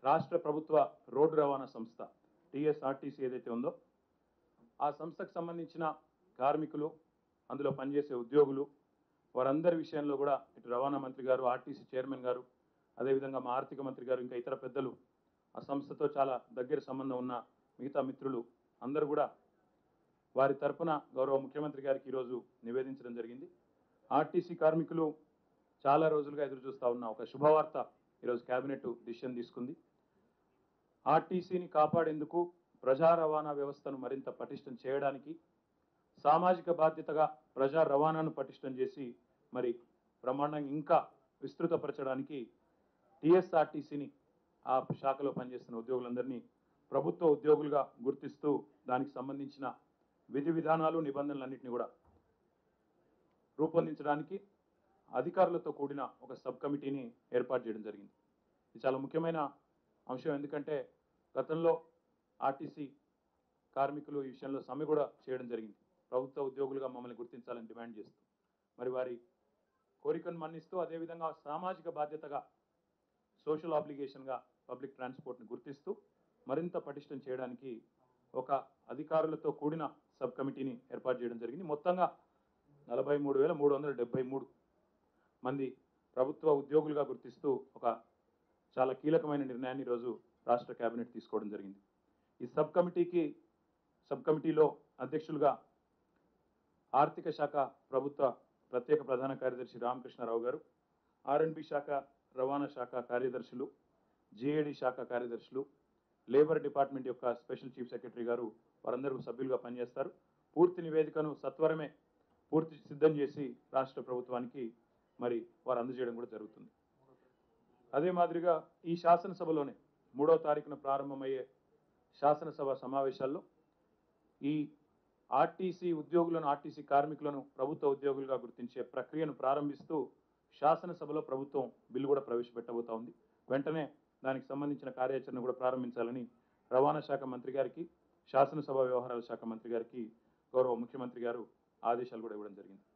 రాష్ట్ర ప్రభుత్వ రోడ్డు రవాణా సంస్థ టీఎస్ఆర్టీసీ ఏదైతే ఉందో ఆ సంస్థకు సంబంధించిన కార్మికులు అందులో పనిచేసే ఉద్యోగులు వారందరి విషయంలో కూడా ఇటు రవాణా మంత్రి గారు ఆర్టీసీ చైర్మన్ గారు అదేవిధంగా మా ఆర్థిక మంత్రి గారు ఇంకా ఇతర పెద్దలు ఆ సంస్థతో చాలా దగ్గర సంబంధం ఉన్న మిగతా మిత్రులు అందరూ కూడా వారి తరపున గౌరవ ముఖ్యమంత్రి గారికి ఈరోజు నివేదించడం జరిగింది ఆర్టీసీ కార్మికులు చాలా రోజులుగా ఎదురు చూస్తూ ఉన్న ఒక శుభవార్త ఈరోజు కేబినెట్ డిసిషన్ తీసుకుంది ఆర్టీసీని కాపాడేందుకు ప్రజా రవాణా వ్యవస్థను మరింత పటిష్టం చేయడానికి సామాజిక బాధ్యతగా ప్రజా రవాణాను పటిష్టం చేసి మరి బ్రహ్మాండంగా ఇంకా విస్తృతపరచడానికి టీఎస్ఆర్టీసీని ఆ శాఖలో పనిచేస్తున్న ఉద్యోగులందరినీ ప్రభుత్వ ఉద్యోగులుగా గుర్తిస్తూ దానికి సంబంధించిన విధి విధానాలు నిబంధనలన్నింటినీ కూడా రూపొందించడానికి అధికారులతో కూడిన ఒక సబ్ కమిటీని ఏర్పాటు చేయడం జరిగింది ఇది చాలా ముఖ్యమైన అంశం ఎందుకంటే గతంలో ఆర్టీసీ కార్మికులు ఈ విషయంలో సమ్మె కూడా చేయడం జరిగింది ప్రభుత్వ ఉద్యోగులుగా మమ్మల్ని గుర్తించాలని డిమాండ్ చేస్తూ మరి వారి కోరికను మన్నిస్తూ అదేవిధంగా సామాజిక బాధ్యతగా సోషల్ ఆబ్లిగేషన్గా పబ్లిక్ ట్రాన్స్పోర్ట్ని గుర్తిస్తూ మరింత పటిష్టం చేయడానికి ఒక అధికారులతో కూడిన సబ్ కమిటీని ఏర్పాటు చేయడం జరిగింది మొత్తంగా నలభై మూడు వేల మూడు వందల డెబ్బై మూడు మంది ప్రభుత్వ ఉద్యోగులుగా గుర్తిస్తూ ఒక చాలా కీలకమైన నిర్ణయాన్ని ఈరోజు రాష్ట్ర కేబినెట్ తీసుకోవడం జరిగింది ఈ సబ్ కమిటీకి సబ్ కమిటీలో అధ్యక్షులుగా ఆర్థిక శాఖ ప్రభుత్వ ప్రత్యేక ప్రధాన కార్యదర్శి రామకృష్ణారావు గారు ఆర్ఎండ్బి శాఖ రవాణా శాఖ కార్యదర్శులు జేఏడి శాఖ కార్యదర్శులు లేబర్ డిపార్ట్మెంట్ యొక్క స్పెషల్ చీఫ్ సెక్రటరీ గారు వారందరూ సభ్యులుగా పనిచేస్తారు పూర్తి నివేదికను సత్వరమే పూర్తి సిద్ధం చేసి రాష్ట్ర ప్రభుత్వానికి మరి వారు అందజేయడం కూడా జరుగుతుంది అదే మాదిరిగా ఈ శాసనసభలోనే మూడవ తారీఖున ప్రారంభమయ్యే శాసనసభ సమావేశాల్లో ఈ ఆర్టీసీ ఉద్యోగులను ఆర్టీసీ కార్మికులను ప్రభుత్వ ఉద్యోగులుగా గుర్తించే ప్రక్రియను ప్రారంభిస్తూ శాసనసభలో ప్రభుత్వం బిల్లు కూడా ప్రవేశపెట్టబోతా ఉంది వెంటనే దానికి సంబంధించిన కార్యాచరణ కూడా ప్రారంభించాలని రవాణా శాఖ మంత్రి గారికి శాసనసభ వ్యవహారాల శాఖ మంత్రి గారికి గౌరవ ముఖ్యమంత్రి గారు ఆదేశాలు కూడా ఇవ్వడం జరిగింది